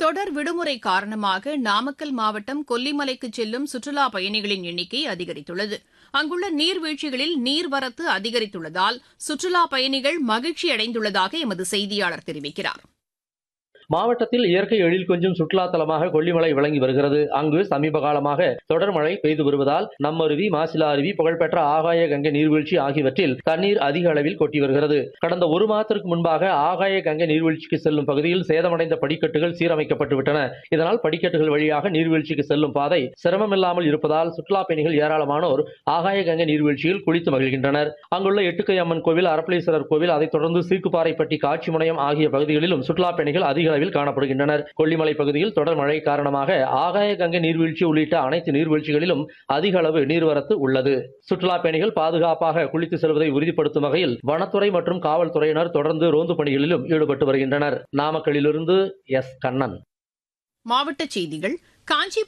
தொடர் விடுமுறை காரணமாக நாமக்கல் மாவட்டம் கொல்லிமலைக்கு செல்லும் சுற்றுலா பயணிகளின் எண்ணிக்கை அதிகரித்துள்ளது அங்குள்ள நீர்வீழ்ச்சிகளில் நீர்வரத்து அதிகரித்துள்ளதால் சுற்றுலா பயணிகள் மகிழ்ச்சி அடைந்துள்ளதாக எமது செய்தியாளர் தெரிவிக்கிறார் மாவட்டத்தில் இயற்கை எழில் கொஞ்சம் சுற்றுலா தலமாக கொல்லிமலை விளங்கி வருகிறது அங்கு சமீப காலமாக தொடர் மழை பெய்து வருவதால் நம்மருவி மாசிலா அருவி புகழ்பெற்ற ஆகாய கங்கை நீர்வீழ்ச்சி ஆகியவற்றில் தண்ணீர் அதிக அளவில் கொட்டி வருகிறது கடந்த ஒரு மாதத்திற்கு முன்பாக ஆகாய கங்கை நீர்வீழ்ச்சிக்கு செல்லும் பகுதியில் சேதமடைந்த படிக்கட்டுகள் சீரமைக்கப்பட்டு விட்டன இதனால் படிக்கட்டுகள் வழியாக நீர்வீழ்ச்சிக்கு செல்லும் பாதை சிரமமில்லாமல் இருப்பதால் சுற்றுலா பயணிகள் ஏராளமானோர் ஆகாய கங்கை நீர்வீழ்ச்சியில் குளித்து மகிழ்கின்றனர் அங்குள்ள எட்டுக்கை அம்மன் கோவில் அரப்பளீஸ்வரர் கோவில் அதைத் தொடர்ந்து சீக்குப்பாறைப்பட்டி காட்சி முனையம் ஆகிய பகுதிகளிலும் சுற்றுலா பயணிகள் அதிக அளவில் காணப்படுகின்றனர் கொல்லிமலை பகுதியில் தொடர் மழை காரணமாக ஆகாய கங்கை நீர்வீழ்ச்சி உள்ளிட்ட அனைத்து நீர்வீழ்ச்சிகளிலும் அதிக அளவு நீர்வரத்து உள்ளது சுற்றுலா பயணிகள் பாதுகாப்பாக குளித்து செல்வதை உறுதிப்படுத்தும் வகையில் வனத்துறை மற்றும் காவல்துறையினர் தொடர்ந்து ரோந்து பணிகளிலும் ஈடுபட்டு வருகின்றனர் நாமக்கலிலிருந்து எஸ் கண்ணன் மாவட்டச் செய்திகள் காஞ்சிபுரம்